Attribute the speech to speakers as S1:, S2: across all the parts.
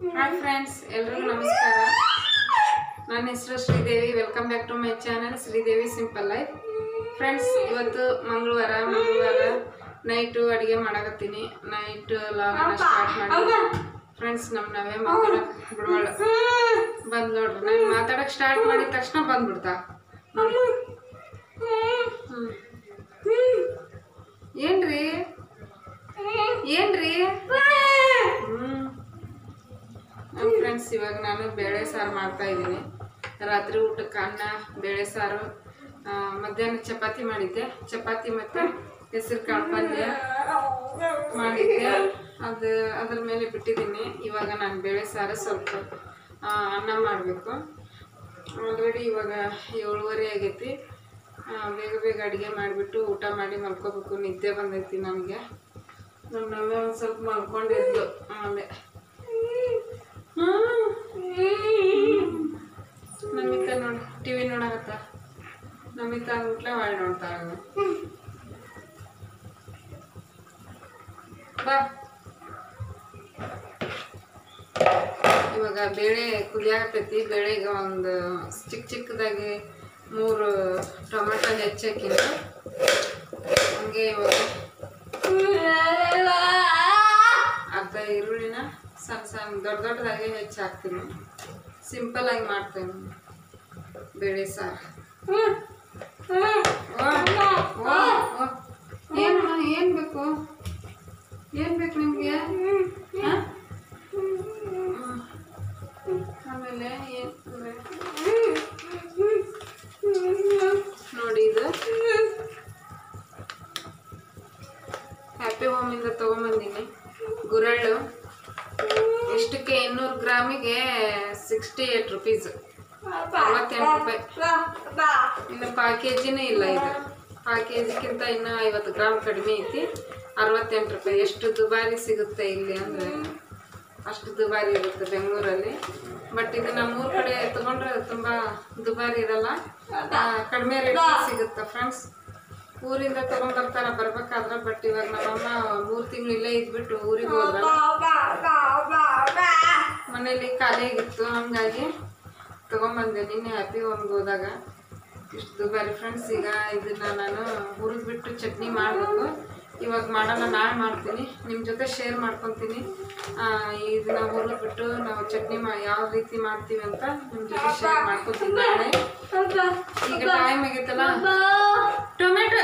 S1: Hi friends ಎಲ್ರಿಗೂ ನಮಸ್ಕಾರ ನನ್ನ ಹೆಸರು Sridevi welcome back to my channel Sridevi simple life friends ಇವತ್ತು ಮಂಗಳವಾರ ಮಂಗಳವಾರ ನೈಟು ಅಡುಗೆ ಮಾಡಕತ್ತೀನಿ ನೈಟ್ ಲಾಗನ ಸ್ಟಾರ್ಟ್ ಮಾಡಿ ಫ್ರೆಂಡ್ಸ್ ನಮ್ಮ ನಾವೇ ಮಾತಾಡಕ್ ಬಿಡೋಳ ಬಂದ್ ನೋಡ್ರಿ ನಾನು ಮಾತಾಡಕ್ ಸ್ಟಾರ್ಟ್ ಮಾಡಿದ ತಕ್ಷಣ ಬಂದ್ಬಿಡ್ತಾ ಹ್ಮ್. ಏನ್ರಿ ಏನ್ರಿ ಹ್ಮ್ ನಮ್ಮ ಫ್ರೆಂಡ್ಸ್ ಇವಾಗ ನಾನು ಬೇಳೆ ಸಾರು ಮಾಡ್ತಾ ಇದ್ದೀನಿ ರಾತ್ರಿ ಊಟಕ್ಕೆ ಅನ್ನ ಬೇಳೆ ಸಾರು ಆ, ಮಧ್ಯಾಹ್ನ ಚಪಾತಿ ಮಾಡಿದ್ದೆ ಚಪಾತಿ ಮತ್ತು ಹೆಸರು ಕಾಳು ಪಲ್ಯ ಮಾಡಿದ್ದೆ ಅದು ಅದ್ರ ಮೇಲೆ ಬಿಟ್ಟಿದ್ದೀನಿ ಇವಾಗ ನಾನು ಬೇಳೆ ಸಾರು ಸ್ವಲ್ಪ ಆ, ಅನ್ನ ಮಾಡಬೇಕು ಆಲ್ರೆಡಿ ಇವಾಗ ಏಳುವರೆ ಆಗೈತಿ ಆ, ಬೇಗ ಬೇಗ ಅಡುಗೆ ಮಾಡಿಬಿಟ್ಟು ಊಟ ಮಾಡಿ ಮಲ್ಕೋಬೇಕು ನಿದ್ದೆ ಬಂದೈತಿ ನನಗೆ ನಮ್ಮ ನವ್ಯ ಒಂದು ಸ್ವಲ್ಪ ಮಲ್ಕೊಂಡಿದ್ಲು ಆಮೇಲೆ ನಮಿತ ನೋಡಿ ಟಿವಿ ನೋಡಕತ್ತ ನಮಿತ ಅಂದ್ಬಿಟ್ಲೆ ಮಾಡಿ ನೋಡ್ತಾ ಬಾ ಇವಾಗ ಬೇಳೆ ಕುದಿಯಾಕತ್ತೈತಿ ಬೇಳೆಗೆ ಒಂದು ಚಿಕ್ಕ ಚಿಕ್ಕದಾಗಿ ಮೂರು ಟೊಮೆಟೊ ಹೆಚ್ಚಾಕಿನಿ ಹಂಗೆ ಇವಾಗ ಅರ್ಧ ಈರುಳ್ಳಿನ ಸಣ್ಣ ಸಣ್ಣ ದೊಡ್ಡ ದೊಡ್ಡದಾಗಿ ಹೆಚ್ಚು ಹಾಕ್ತೀನಿ ಸಿಂಪಲ್ ಆಗಿ ಮಾಡ್ತೇನೆ ಬೇಳೆ ಸಾರು ಏನು ಏನು ಬೇಕು ಏನು ಬೇಕು ನಿಮಗೆ ಆಮೇಲೆ ಏನು ನೋಡಿ ಇದು ಹ್ಯಾಪಿ ಹೋಮಿಂದ ತೊಗೊಂಬಂದೀನಿ ಗುರಳ್ಳು ಇಷ್ಟಕ್ಕೆ ಇನ್ನೂರು ಗ್ರಾಮಿಗೆ ಸಿಕ್ಸ್ಟಿ ಏಟ್ ರುಪೀಸ್ ಅರವತ್ತೆಂಟು ರೂಪಾಯಿ ಇನ್ನು ಪಾ ಕೆ ಜಿನೇ ಇಲ್ಲ ಇದು ಪಾ ಕೆ ಜಿಗಿಂತ ಇನ್ನೂ ಐವತ್ತು ಗ್ರಾಮ್ ಕಡಿಮೆ ಐತಿ ಅರವತ್ತೆಂಟು ರೂಪಾಯಿ ಎಷ್ಟು ದುಬಾರಿ ಸಿಗುತ್ತೆ ಇಲ್ಲಿ ಅಂದರೆ ಅಷ್ಟು ದುಬಾರಿ ಇರುತ್ತೆ ಬೆಂಗಳೂರಲ್ಲಿ ಬಟ್ ಇದು ನಮ್ಮೂರ ಕಡೆ ತಗೊಂಡ್ರೆ ತುಂಬ ದುಬಾರಿ ಇರಲ್ಲ ಆ, ಕಡಿಮೆ ರೇಟ್ ಸಿಗುತ್ತೆ ಫ್ರೆಂಡ್ಸ್ ಊರಿಂದ ತಗೊಂಡ್ಬರ್ತಾರ ಬರ್ಬೇಕಾದ್ರೆ ಬಟ್ ಇವಾಗ ನಮ್ಮಮ್ಮ ಮೂರು ತಿಂಗಳು ಇಲ್ಲೇ ಇದ್ಬಿಟ್ಟು ಊರಿಗೆ ಹೋದ್ರಲ್ಲ ಮನೇಲಿ ಖಾಲಿಯಾಗಿತ್ತು ಹಂಗಾಗಿ ತೊಗೊಂಬಂದೆ ನಿನ್ನೆ ಹ್ಯಾಪಿ ಹೋಮ್ಗೆ ಹೋದಾಗ ಇಷ್ಟು ದುಬಾರಿ ಫ್ರೆಂಡ್ಸ್ ಈಗ ಇದನ್ನ ನಾನು ಹುರಿದ್ಬಿಟ್ಟು ಚಟ್ನಿ ಮಾಡಬೇಕು ಇವಾಗ ಮಾಡಲ್ಲ ನಾಳೆ ಮಾಡ್ತೀನಿ ನಿಮ್ಮ ಜೊತೆ ಶೇರ್ ಮಾಡ್ಕೊತೀನಿ ಆ, ಇದನ್ನ ಹುರಿದ್ಬಿಟ್ಟು ನಾವು ಚಟ್ನಿ ಮಾ ಯಾವ ರೀತಿ ಮಾಡ್ತೀವಿ ಅಂತ ನಿಮ್ಮ ಜೊತೆ ಶೇರ್ ಮಾಡ್ಕೊತೀನಿ ನಾಳೆ ಈಗ ಟೈಮ್ ಆಗೈತಲ್ಲ ಟೊಮೆಟೊ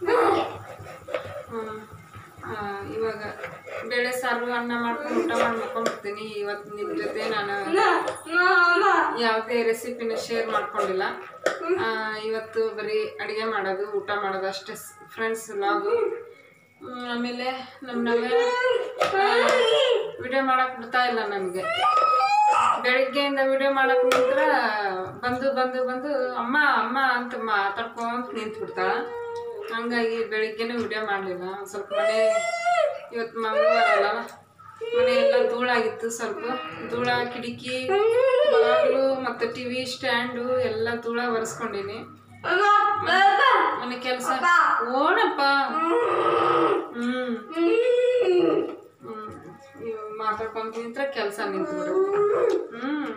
S1: ಹ್ಮ್. ಆ, ಇವಾಗ ಬೇಳೆ ಸಾರು ಅನ್ನ ಮಾಡ್ಕೊಂಡು ಊಟ ಮಾಡಿ ಮಕ್ಕೊಂಡ್ಬಿಡ್ತೀನಿ ಇವತ್ತು ನಿಮ್ಮ ಜೊತೆ ನಾನು ಯಾವುದೇ ರೆಸಿಪಿನ ಶೇರ್ ಮಾಡ್ಕೊಂಡಿಲ್ಲ ಆ, ಇವತ್ತು ಬರೀ ಅಡುಗೆ ಮಾಡೋದು ಊಟ ಮಾಡೋದು ಅಷ್ಟೇ ಫ್ರೆಂಡ್ಸ್ ಲಾಗು ಆಮೇಲೆ ನಮ್ಮ ನವೆ ವಿಡಿಯೋ ಮಾಡಕ್ಕೆ ಬಿಡ್ತಾ ಇಲ್ಲ ನನಗೆ ಬೆಳಿಗ್ಗೆಯಿಂದ ವಿಡಿಯೋ ಮಾಡಕ್ ನಿಂತ್ರ ಬಂದು ಬಂದು ಬಂದು ಅಮ್ಮ ಅಮ್ಮ ಅಂತ ಮಾತಾಡ್ಕೊಂತ ನಿಂತು ಬಿಡ್ತಾಳ ಹಂಗಾಗಿ ಬೆಳಿಗ್ಗೆನೂ ವಿಡಿಯೋ ಮಾಡಲಿಲ್ಲ ಒಂದು ಸ್ವಲ್ಪ ಮನೆ ಇವತ್ತು ಮಂಗಳವಾರ ಅಲ್ಲ ಮನೆ ಎಲ್ಲ ಧೂಳಾಗಿತ್ತು ಸ್ವಲ್ಪ ಧೂಳ ಕಿಟಕಿ ಬಾಗಿಲು ಮತ್ತು ಟಿ ವಿ ಸ್ಟ್ಯಾಂಡು ಎಲ್ಲ ಧೂಳ ಒರೆಸ್ಕೊಂಡಿನಿ ಮನೆ ಕೆಲಸ ಓಣಪ್ಪ ಹ್ಮ್ ಹ್ಮ್ ಇವ್ ಮಾತಾಡ್ಕೊಂತ ನಿಂತ್ರೆ ಕೆಲಸ ನಿಂತು ಹ್ಮ್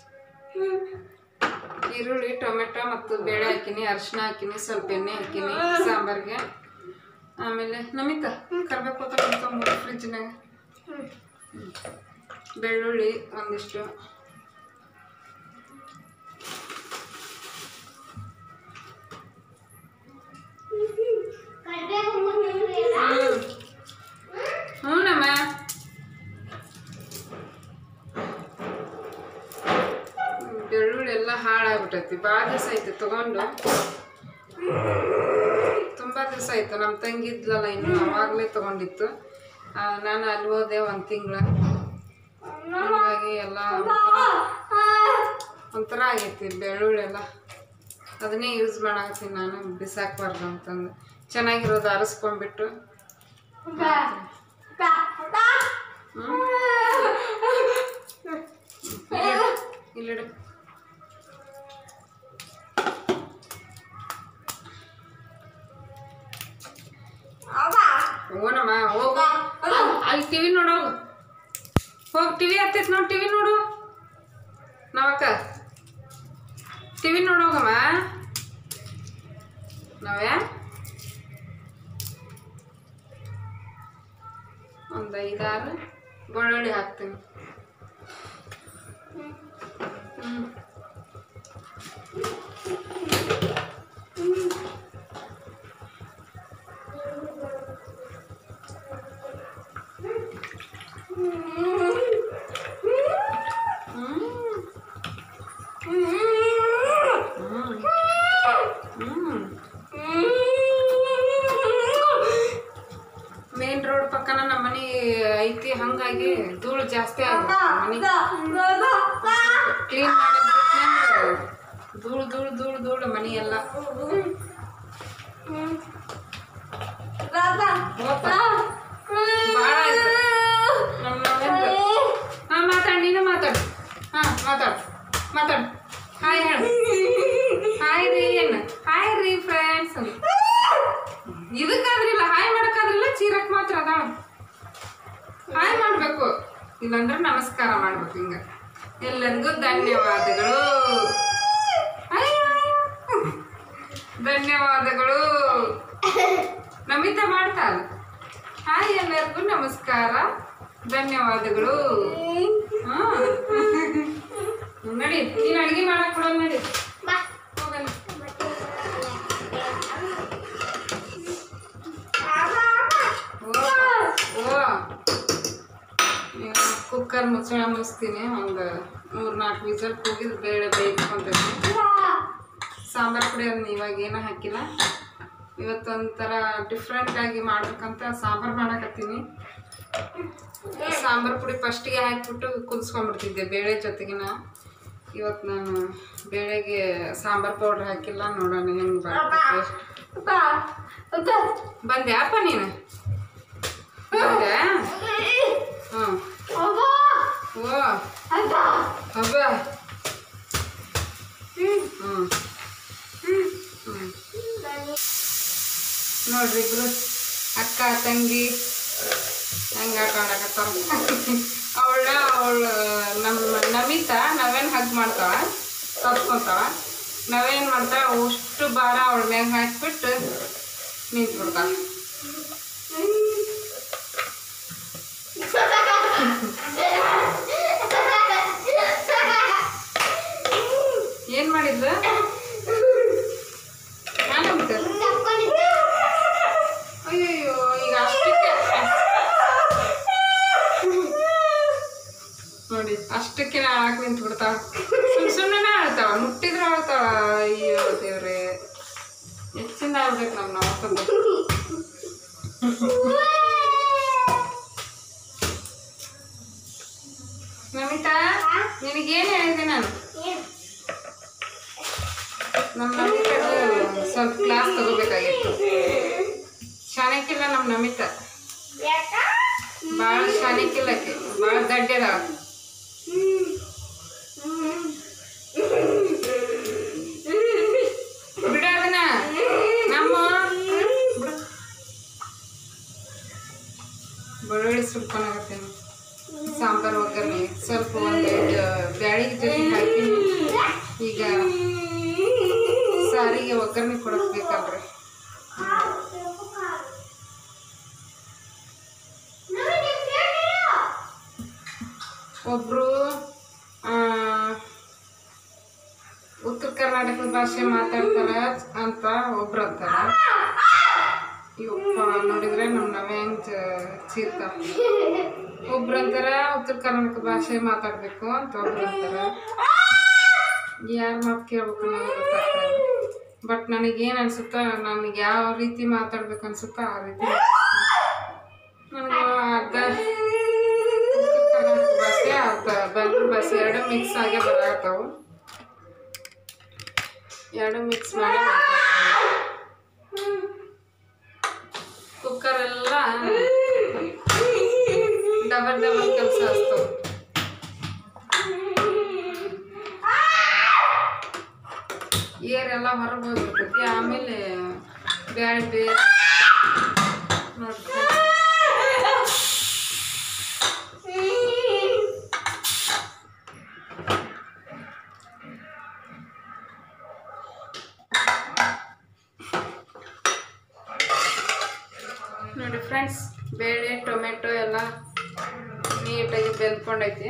S1: ಈರುಳ್ಳಿ ಟೊಮೆಟೊ ಮತ್ತು ಬೇಳೆ ಹಾಕಿನಿ ಅರಿಶಿನ ಹಾಕಿನಿ ಸ್ವಲ್ಪ ಎಣ್ಣೆ ಹಾಕಿನಿ ಸಾಂಬಾರ್ಗೆ ಆಮೇಲೆ ನಮಿತ ಕರ್ಬೇಕು ತೊಗೊಂಡು ಫ್ರಿಜ್ನಾಗ ಬೆಳ್ಳುಳ್ಳಿ ಒಂದಿಷ್ಟು ಹ್ಮ್ ಹ್ಞೂನಮ್ಮ ಬೆಳ್ಳುಳ್ಳಿ ಎಲ್ಲ ಹಾಳಾಗ್ಬಿಟ್ಟೈತಿ ಭಾಳ ದಿವಸ ಐತಿ ತಗೊಂಡು ತುಂಬ ದಿವಸ ಆಯ್ತು ನಮ್ಮ ತಂಗಿ ಇದ್ಲಲ್ಲ ಇನ್ನು ಅವಾಗಲೇ ತಗೊಂಡಿತ್ತು ಆ, ನಾನು ಅಲ್ಲಿ ಹೋದೆ ಒಂದು ತಿಂಗಳ ಹಾಗಾಗಿ ಎಲ್ಲ ಒಂಥರ ಆಗೈತಿ ಬೆಳ್ಳುಳ್ಳಿ ಎಲ್ಲ ಅದನ್ನೇ ಯೂಸ್ ಮಾಡಾಕತ್ತೀನಿ ನಾನು ಬಿಸಾಕ್ಬಾರ್ದು ಅಂತಂದು ಚೆನ್ನಾಗಿರೋದು ಆರಿಸ್ಕೊಂಡ್ಬಿಟ್ಟು ಹ್ಮ್? ಇಲ್ಲಿಡು ಓನಮ್ಮ ಹೋಗು ಅಲ್ಲಿ ಟಿವಿ ನೋಡೋಗು ಹೋಗಿ ಟಿವಿ ಹತ್ತೈತಿ ನೋಡಿ ಟಿವಿ ನೋಡು ನಾವಕ್ಕ ಟಿವಿ ನೋಡೋಗಮ್ಮ ನಾವೇ ಒಂದು ಐದಾರು ಬೆಳ್ಳುಳ್ಳಿ ಹಾಕ್ತೀನಿ ಹ್ಮ್. ಹ್ಮ್. ಹ್ಮ್. ಮೇನ್ ರೋಡ್ ಪಕ್ಕನ ನಮ್ಮ ಮನೆ ಐತಿ ಹಂಗಾಗಿ ಧೂಳು ಜಾಸ್ತಿ ಆಗುತ್ತೆ ಮನೆ ಕ್ಲೀನ್ ಮಾಡಿದ್ರೆ ಧೂಳು ಧೂಳು ಧೂಳು ಧೂಳು ಮನೆ ಎಲ್ಲ ಹೋಪ. ಭಾಳ ಆಯ್ತು ನಮ್ಮ ನಾವೆಂದು ಹಾಂ ಮಾತಾಡು ನೀನು ಮಾತಾಡು ಹಾಂ ಮಾತಾಡು ಮಾತಾಡು ಹಾಯ್ ಹೇಳು ಹಾಯ್ ರೀ ಏನು ಹಾಯ್ ರೀ ಫ್ರೆಂಡ್ಸ್ ಇದಕ್ಕಾದ್ರಿಲ್ಲ ಹಾಯ್ ಮಾಡಕ್ಕಾದ್ರಿಲ್ಲ ಚೀರಕ್ ಮಾತ್ರ ಅದಾಳ ಹಾಯ್ ಮಾಡಬೇಕು ಇಲ್ಲಾಂದ್ರೆ ನಮಸ್ಕಾರ ಮಾಡ್ಬೇಕು ಹಿಂಗ ಎಲ್ಲರಿಗೂ ಧನ್ಯವಾದಗಳು ಅಯ್ಯೋ, ಅಯ್ಯೋ. ಧನ್ಯವಾದಗಳು ನಮಿತಾ ಮಾಡ್ತಾಳ ಹಾಯ್ ಎಲ್ಲರಿಗೂ ನಮಸ್ಕಾರ ಧನ್ಯವಾದಗಳು ಹಾ ನಡಿ ನೀನು ಅಡುಗೆ ಮಾಡಕ್ ಕೊಡೋದು ನಡಿ ಹೋಗಲ್ಲ ಓ ಕುಕ್ಕರ್ ಮುಚ್ಚಳ ಮುಚ್ತೀನಿ ಒಂದು ಮೂರು ನಾಲ್ಕು ವಿಸಲ್ ಕೂಗಿದ್ ಬೇಳೆ ಬೇಯಿಸ್ಕೊಂತೀನಿ ಸಾಂಬಾರು ಪುಡಿ ಅದನ್ನ ಇವಾಗ ಏನೂ ಹಾಕಿಲ್ಲ ಇವತ್ತೊಂಥರ ಡಿಫ್ರೆಂಟ್ ಆಗಿ ಮಾಡ್ಬೇಕಂತ ಸಾಂಬಾರು ಮಾಡಕತ್ತೀನಿ ಸಾಂಬಾರು ಪುಡಿ ಫಸ್ಟಿಗೆ ಹಾಕಿಬಿಟ್ಟು ಕುದಿಸ್ಕೊಂಡ್ಬಿಡ್ತಿದ್ದೆ ಬೇಳೆ ಜೊತೆಗಿನ ಇವತ್ತು ನಾನು ಬೇಳೆಗೆ ಸಾಂಬಾರು ಪೌಡ್ರ್ ಹಾಕಿಲ್ಲ ನೋಡೋಣ ಹೆಂಗೆ ಬರ್ತದೆ ಬಂದೆ ಅಪ್ಪ ನೀನು ಬಂದೆ ಹ್ಞೂ ಓ ಹಬ್ಬ ಹ್ಞೂ ಹ್ಞೂ ನೋಡ್ರಿ ಇಬ್ರು ಅಕ್ಕ ತಂಗಿ ಹೆಂಗೆ ಆಟ ಆಡಕತ್ತಾರ ಅವಳ ಅವಳು ನಮ್ಮ ನಮಿತಾ ನಾವೇನು ಹಗ್ ಮಾಡ್ತಾವ ತಪ್ಸ್ಕೊಂತಾವ ನಾವೇನು ಮಾಡ್ತಾವ ಅಷ್ಟು ಭಾರ ಅವಳ ಮ್ಯಾಗ ಹಾಕ್ಬಿಟ್ಟು ನಿಂತು ಬಿಡ್ತಾವ ಏನು ಮಾಡಿದ್ಲು ನಾನು ಅಯ್ಯಯ್ಯೋ ಈಗ ಅಷ್ಟಕ್ಕೆ ನೋಡಿ ಅಷ್ಟಕ್ಕೆ ಆಳಕ್ ನಿಂತು ಬಿಡ್ತಾವ ಸುಮ್ ಸುಮ್ಮನೆ ಆಳ್ತಾವ ಮುಟ್ಟಿದ್ರೆ ಆಳ್ತಾವ ಅಯ್ಯೋ ದೇವ್ರೆ ಹೆಚ್ಚಿಂದ ಆಗ್ಬೇಕು ನಮ್ಮ ನಾವು ನಮಿತಾ ನಿನಗೇನು ಹೇಳಿದೆ ನಾನು ನಮ್ಮ ನಮಿತಾ ಸ್ವಲ್ಪ ಕ್ಲಾಸ್ ತಗೋಬೇಕಾಗಿತ್ತು ಶಾಣಕ್ಕಿಲ್ಲ ನಮ್ಮ ನಮಿತಾ ಭಾಳ ಶಾಣಕ್ಕಿಲ್ಲಕ್ಕೆ ಭಾಳ ದಡ್ಡದಾಳ ಬಿಡ ಅದನ್ನ ನಮ್ಮ ಬೆಳ್ಳುಳ್ಳಿ ಸುಡ್ಕೊಳಕತ್ತೇನೆ ಸಾಂಬಾರು ಒಗ್ಗರಣೆ ಸ್ವಲ್ಪ ಒಂದು ಬ್ಯಾಳಿಗೆ ಜೊತೆ ಹಾಕಿ ಈಗ ಸಾರಿಗೆ ಒಗ್ಗರಣೆ ಕೊಡಕ್ ಬೇಕಲ್ರಿ ಒಬ್ರು ಆ, ಉತ್ತರ ಕರ್ನಾಟಕದ ಭಾಷೆ ಮಾತಾಡ್ತಾರ ಅಂತ ಒಬ್ರು ಅಂತಾರ ಇವಪ್ಪ ನೋಡಿದ್ರೆ ನಮ್ಮ ನವೆ ಹೆಂಗ್ ಚೀರ್ತ ಒಬ್ರು ಅಂತಾರ ಉತ್ತರ ಕರ್ನಾಟಕ ಭಾಷೆ ಮಾತಾಡ್ಬೇಕು ಅಂತ ಒಬ್ರು ಅಂತಾರ ಯಾರ ಮಾತು ಕೇಳ್ಬೇಕು ಅನ್ನೋದು ಗೊತ್ತಾಗ್ತಾ ಬಟ್ ನನಗೇನು ಅನ್ಸುತ್ತ ನನಗೆ ಯಾವ ರೀತಿ ಮಾತಾಡ್ಬೇಕು ಅನ್ಸುತ್ತ ಆ ರೀತಿ ನನಗೆ ಅರ್ಧ ಉತ್ತರ ಕರ್ನಾಟಕ ಭಾಷೆ ಅರ್ಧ ಬೆಂಗಳೂರು ಭಾಷೆ ಎರಡು ಮಿಕ್ಸ್ ಆಗೇ ಬರಾಕತ್ತಾವು ಎರಡು ಮಿಕ್ಸ್ ಮಾಡಿ ಕುಕ್ಕರ್ ಎಲ್ಲ ಡಬಲ್ ಡಬಲ್ ಕೆಲಸ ಹಚ್ತಾವ ಏರೆಲ್ಲ ಹೊರಗೆ ಹೋಗ್ಬಿಡ್ತೈತಿ ಆಮೇಲೆ ಬ್ಯಾಳೆ ಬೇರೆ ನೋಡ್ರಿ ಬೇಳೆ ಟೊಮೆಟೊ ಎಲ್ಲ ನೀಟಾಗಿ ಬೆಂದ್ಕೊಂಡೈತಿ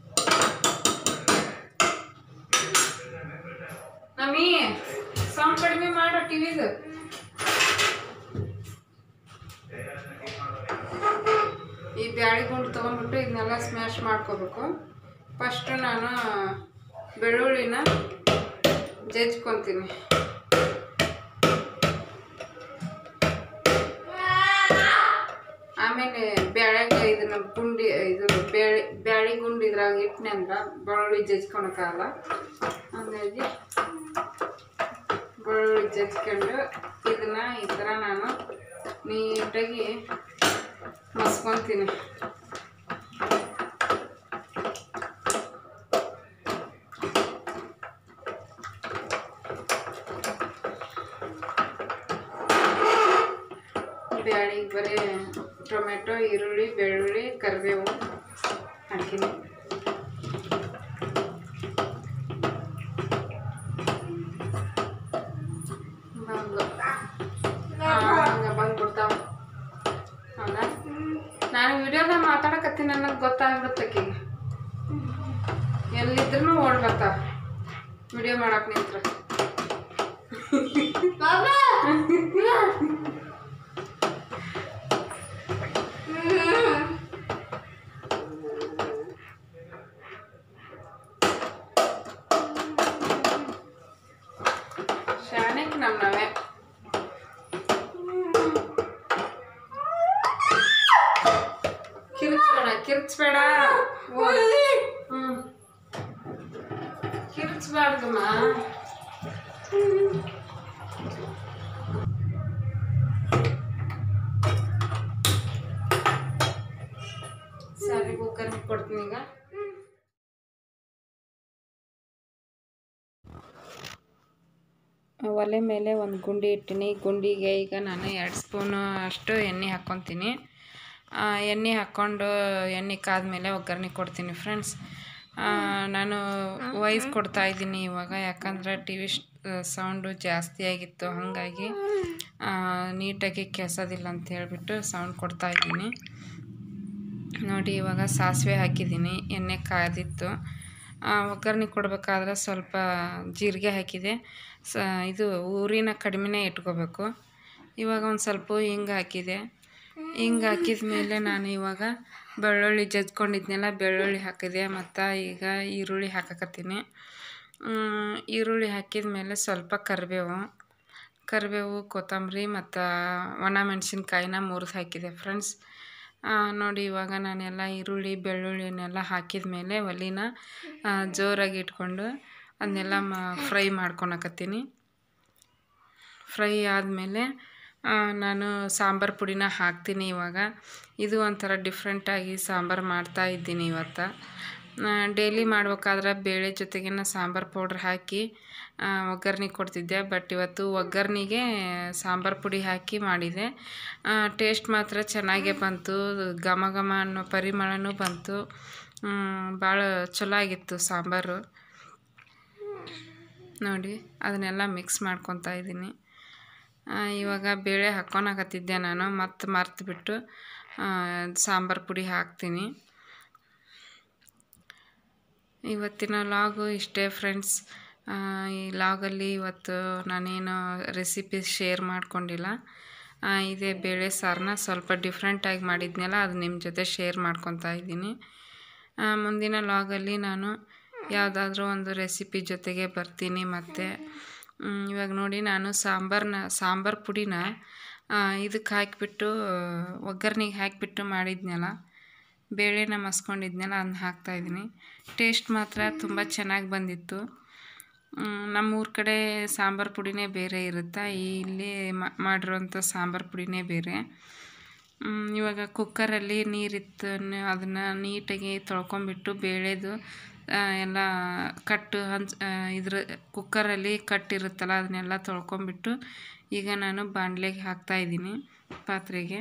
S1: ನಮ್ಮಿ ಸೌಂಡ್ ಕಡಿಮೆ ಮಾಡೋ ಟಿವಿದು ಈ ಬ್ಯಾಳಿ ಗುಂಡು ತೊಗೊಂಡ್ಬಿಟ್ಟು ಇದನ್ನೆಲ್ಲ ಸ್ಮ್ಯಾಶ್ ಮಾಡ್ಕೋಬೇಕು ಫಸ್ಟು ನಾನು ಬೆಳ್ಳುಳ್ಳಿನ ಜಜ್ಕೊತೀನಿ ಆಮೇಲೆ ಬ್ಯಾಳ್ಯಾಗ ಇದನ್ನ ಗುಂಡಿ ಇದು ಬೇಳೆ ಬ್ಯಾಳಿ ಗುಂಡಿ ಇದ್ರಾಗ ಇಟ್ಟನೆ ಅಂದ್ರೆ ಬೆಳ್ಳುಳ್ಳಿ ಜಜ್ಕೊಳಕ್ಕಾಗಲ್ಲ ಹಂಗಾಗಿ ಬೆಳ್ಳುಳ್ಳಿ ಜಜ್ಕೊಂಡು ಇದನ್ನ ಈ ಥರ ನಾನು ನೀಟಾಗಿ ಮಸ್ಕೊತೀನಿ ಬ್ಯಾಳಿಗೆ ಬರೀ ಟೊಮೆಟೊ ಈರುಳ್ಳಿ ಬೆಳ್ಳುಳ್ಳಿ ಕರಿಬೇವು ಹಾಕಿನಿ ಬಂದು ಹಂಗೆ ಬಂದ್ಬಿಡ್ತಾವ ಹೌದಾ ನಾನು ವಿಡಿಯೋದಾಗ ಮಾತಾಡಕತ್ತೀನಿ ಅನ್ನೋದು ಗೊತ್ತಾಗ್ಬಿಡುತ್ತೆ ಆಕಿಗೆ ಎಲ್ಲಿದ್ರು ಓಡ್ ಬರ್ತಾವ ವಿಡಿಯೋ ಮಾಡಕ್ ನಿಂತ್ರ ಶಾಣೆಕ್ ನಮ್ ನಾವೇ ಕಿರ್ಚ್ಬೇಡ ಕಿರ್ಚ್ಬೇಡ ಓ. ಹ್ಮ್ ಕಿರ್ಚ್ಬಾರ್ದಮ್ಮ ಸರಿ ಕುಕ್ಕರ್ ಕೊಡ್ತೀನಿ ಈಗ ಒಲೆ ಮೇಲೆ ಒಂದು ಗುಂಡಿ ಇಟ್ಟಿನಿ ಗುಂಡಿಗೆ ಈಗ ನಾನು ಎರಡು ಸ್ಪೂನು ಅಷ್ಟು ಎಣ್ಣೆ ಹಾಕ್ಕೊತೀನಿ ಆ, ಎಣ್ಣೆ ಹಾಕ್ಕೊಂಡು ಎಣ್ಣೆ ಕಾದ್ಮೇಲೆ ಒಗ್ಗರಣೆ ಕೊಡ್ತೀನಿ ಫ್ರೆಂಡ್ಸ್ ನಾನು ವಾಯ್ಸ್ ಕೊಡ್ತಾ ಇದ್ದೀನಿ ಇವಾಗ ಯಾಕಂದ್ರೆ ಟಿ ವಿ ಸೌಂಡು ಜಾಸ್ತಿ ಆಗಿತ್ತು ಹಾಗಾಗಿ ಆ, ನೀಟಾಗಿ ಕೆಸೋದಿಲ್ಲ ಅಂತ ಹೇಳ್ಬಿಟ್ಟು ಸೌಂಡ್ ಕೊಡ್ತಾ ಇದ್ದೀನಿ ನೋಡಿ ಇವಾಗ ಸಾಸಿವೆ ಹಾಕಿದ್ದೀನಿ ಎಣ್ಣೆ ಕಾದಿತ್ತು ಆ, ಒಗ್ಗರಣೆ ಕೊಡಬೇಕಾದ್ರೆ ಸ್ವಲ್ಪ ಜೀರಿಗೆ ಹಾಕಿದೆ ಸ ಇದು ಊರಿನ ಕಡಿಮೆನೇ ಇಟ್ಕೋಬೇಕು ಇವಾಗ ಒಂದು ಸ್ವಲ್ಪ ಹಿಂಗೆ ಹಾಕಿದೆ ಹಿಂಗೆ ಹಾಕಿದ ಮೇಲೆ ನಾನು ಇವಾಗ ಬೆಳ್ಳುಳ್ಳಿ ಜಜ್ಕೊಂಡಿದ್ನೆಲ್ಲ ಬೆಳ್ಳುಳ್ಳಿ ಹಾಕಿದೆ ಮತ್ತು ಈಗ ಈರುಳ್ಳಿ ಹಾಕಕತ್ತೀನಿ ಮ್, ಈರುಳ್ಳಿ ಹಾಕಿದ ಮೇಲೆ ಸ್ವಲ್ಪ ಕರಿಬೇವು ಕರಿಬೇವು ಕೊತ್ತಂಬರಿ ಮತ್ತು ಒಣ ಮೆಣಸಿನ್ಕಾಯಿನ ಮುರಿದು ಹಾಕಿದೆ ಫ್ರೆಂಡ್ಸ್ ನೋಡಿ ಇವಾಗ ನಾನೆಲ್ಲ ಈರುಳ್ಳಿ ಬೆಳ್ಳುಳ್ಳಿನೆಲ್ಲ ಹಾಕಿದ ಮೇಲೆ ಒಲಿನ ಆ, ಜೋರಾಗಿ ಇಟ್ಕೊಂಡು ಅದನ್ನೆಲ್ಲ ಮ ಫ್ರೈ ಮಾಡ್ಕೊಳಕತ್ತೀನಿ ಫ್ರೈ ಆದಮೇಲೆ ನಾನು ಸಾಂಬಾರು ಪುಡಿನ ಹಾಕ್ತೀನಿ ಇವಾಗ ಇದು ಒಂಥರ ಡಿಫ್ರೆಂಟಾಗಿ ಸಾಂಬಾರು ಮಾಡ್ತಾ ಇದ್ದೀನಿ ಇವತ್ತು ಡೈಲಿ ಮಾಡ್ಬೇಕಾದ್ರೆ ಬೇಳೆ ಜೊತೆಗಿನ ಸಾಂಬಾರು ಪೌಡ್ರ್ ಹಾಕಿ ಆ, ಒಗ್ಗರಣೆ ಕೊಡ್ತಿದ್ದೆ ಬಟ್ ಇವತ್ತು ಒಗ್ಗರಣೆಗೆ ಸಾಂಬಾರು ಪುಡಿ ಹಾಕಿ ಮಾಡಿದೆ ಟೇಸ್ಟ್ ಮಾತ್ರ ಚೆನ್ನಾಗೇ ಬಂತು ಘಮ ಘಮ ಅನ್ನೋ ಪರಿಮಳನೂ ಬಂತು ಭಾಳ ಚಲೋ ಆಗಿತ್ತು ಸಾಂಬಾರು ನೋಡಿ ಅದನ್ನೆಲ್ಲ ಮಿಕ್ಸ್ ಮಾಡ್ಕೊತಾ ಇದ್ದೀನಿ ಆ, ಇವಾಗ ಬೇಳೆ ಹಾಕ್ಕೊಳಕತ್ತಿದ್ದೆ ನಾನು ಮತ್ತೆ ಮರ್ತುಬಿಟ್ಟು ಸಾಂಬಾರು ಪುಡಿ ಹಾಕ್ತೀನಿ ಇವತ್ತಿನ ಲಾಗು ಇಷ್ಟೇ ಫ್ರೆಂಡ್ಸ್ ಈ ಲಾಗಲ್ಲಿ ಇವತ್ತು ನಾನೇನು ರೆಸಿಪಿ ಶೇರ್ ಮಾಡ್ಕೊಂಡಿಲ್ಲ ಆ, ಇದೇ ಬೇಳೆ ಸಾರನ್ನ ಸ್ವಲ್ಪ ಡಿಫ್ರೆಂಟಾಗಿ ಮಾಡಿದ್ನಲ್ಲ ಅದು ನಿಮ್ಮ ಜೊತೆ ಶೇರ್ ಮಾಡ್ಕೊತಾ ಇದ್ದೀನಿ ಆ, ಮುಂದಿನ ಲಾಗಲ್ಲಿ ನಾನು ಯಾವುದಾದ್ರೂ ಒಂದು ರೆಸಿಪಿ ಜೊತೆಗೆ ಬರ್ತೀನಿ ಮತ್ತು ಮ್, ಇವಾಗ ನೋಡಿ ನಾನು ಸಾಂಬಾರನ್ನ ಸಾಂಬಾರು ಪುಡಿನ ಆ, ಇದಕ್ಕೆ ಹಾಕಿಬಿಟ್ಟು ಒಗ್ಗರಣೆಗೆ ಹಾಕಿಬಿಟ್ಟು ಮಾಡಿದ್ನಲ್ಲ ಬೇಳೆನ ಮಸ್ಕೊಂಡಿದ್ನಲ್ಲ ಅದನ್ನ ಹಾಕ್ತಾಯಿದ್ದೀನಿ ಟೇಸ್ಟ್ ಮಾತ್ರ ತುಂಬ ಚೆನ್ನಾಗಿ ಬಂದಿತ್ತು ಮ್, ನಮ್ಮೂರ ಕಡೆ ಸಾಂಬಾರು ಪುಡಿನೇ ಬೇರೆ ಇರುತ್ತೆ ಇಲ್ಲಿ ಮ- ಮಾಡಿರೋಂಥ ಸಾಂಬಾರು ಪುಡಿನೇ ಬೇರೆ ಮ್, ಇವಾಗ ಕುಕ್ಕರಲ್ಲಿ ನೀರಿತ್ತು ಅದನ್ನು ನೀಟಾಗಿ ತೊಳ್ಕೊಂಬಿಟ್ಟು ಬೇಳೆದು ಆ, ಎಲ್ಲ ಕಟ್ಟು ಹಂಚ್ ಆ, ಇದ್ರ ಕುಕ್ಕರಲ್ಲಿ ಕಟ್ಟಿರುತ್ತಲ್ಲ ಅದನ್ನೆಲ್ಲ ತೊಳ್ಕೊಂಬಿಟ್ಟು ಈಗ ನಾನು ಬಾಣಲೆಗೆ ಹಾಕ್ತಾಯಿದ್ದೀನಿ ಪಾತ್ರೆಗೆ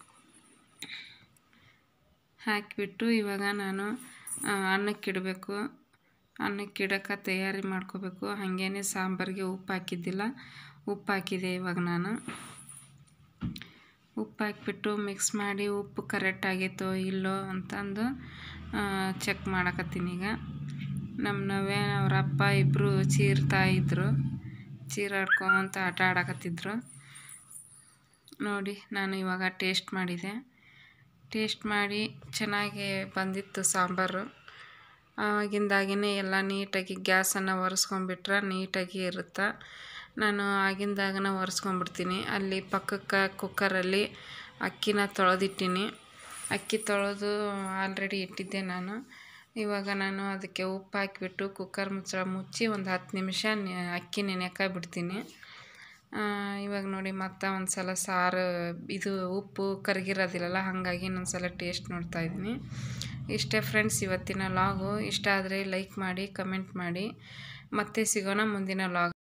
S1: ಹಾಕಿಬಿಟ್ಟು ಇವಾಗ ನಾನು ಆ, ಅನ್ನಕ್ಕಿಡಬೇಕು ಅನ್ನಕ್ಕಿಡಕ್ಕೆ ತಯಾರಿ ಮಾಡ್ಕೋಬೇಕು ಹಾಗೇನೆ ಸಾಂಬಾರಿಗೆ ಉಪ್ಪು ಹಾಕಿದ್ದಿಲ್ಲ ಉಪ್ಪು ಹಾಕಿದೆ ಇವಾಗ ನಾನು ಉಪ್ಪು ಹಾಕ್ಬಿಟ್ಟು ಮಿಕ್ಸ್ ಮಾಡಿ ಉಪ್ಪು ಕರೆಕ್ಟ್ ಆಗೈತೋ ಇಲ್ಲೋ ಅಂತಂದು ಚೆಕ್ ಮಾಡಕತ್ತೀನಿ ಈಗ ನಮ್ಮ ನವ್ಯ ಅವ್ರ ಅಪ್ಪ ಇಬ್ಬರು ಚೀರ್ತಾ ಇದ್ರು ಚೀರಾಡ್ಕೊಂತ ಆಟ ಆಡಕತ್ತಿದ್ರು ನೋಡಿ ನಾನು ಇವಾಗ ಟೇಸ್ಟ್ ಮಾಡಿದೆ ಟೇಸ್ಟ್ ಮಾಡಿ ಚೆನ್ನಾಗಿ ಬಂದಿತ್ತು ಸಾಂಬಾರು ಆಗಿಂದಾಗಿನೇ ಎಲ್ಲ ನೀಟಾಗಿ ಗ್ಯಾಸನ್ನು ಒರೆಸ್ಕೊಂಡ್ಬಿಟ್ರೆ ನೀಟಾಗಿ ಇರುತ್ತೆ ನಾನು ಆಗಿಂದಾಗನ ಒರೆಸ್ಕೊಂಡ್ಬಿಡ್ತೀನಿ ಅಲ್ಲಿ ಪಕ್ಕಕ್ಕೆ ಕುಕ್ಕರಲ್ಲಿ ಅಕ್ಕಿನ ತೊಳೆದಿಟ್ಟಿನಿ ಅಕ್ಕಿ ತೊಳೆದು ಆಲ್ರೆಡಿ ಇಟ್ಟಿದ್ದೆ ನಾನು ಇವಾಗ ನಾನು ಅದಕ್ಕೆ ಉಪ್ಪು ಹಾಕಿಬಿಟ್ಟು ಕುಕ್ಕರ್ ಮುಚ್ಚಳ ಮುಚ್ಚಿ ಒಂದು ಹತ್ತು ನಿಮಿಷ ಅಕ್ಕಿ ನೆನೆಯಕ್ಕೆ ಬಿಡ್ತೀನಿ ಇವಾಗ ನೋಡಿ ಮತ್ತೆ ಒಂದು ಸಲ ಸಾರು ಇದು ಉಪ್ಪು ಕರಗಿರೋದಿಲ್ಲಲ್ಲ ಹಾಗಾಗಿ ಇನ್ನೊಂದು ಸಲ ಟೇಸ್ಟ್ ನೋಡ್ತಾ ಇದ್ದೀನಿ ಇಷ್ಟೇ ಫ್ರೆಂಡ್ಸ್ ಇವತ್ತಿನ ಲಾಗು ಇಷ್ಟ ಆದರೆ ಲೈಕ್ ಮಾಡಿ ಕಮೆಂಟ್ ಮಾಡಿ ಮತ್ತೆ ಸಿಗೋಣ ಮುಂದಿನ ಲಾಗ್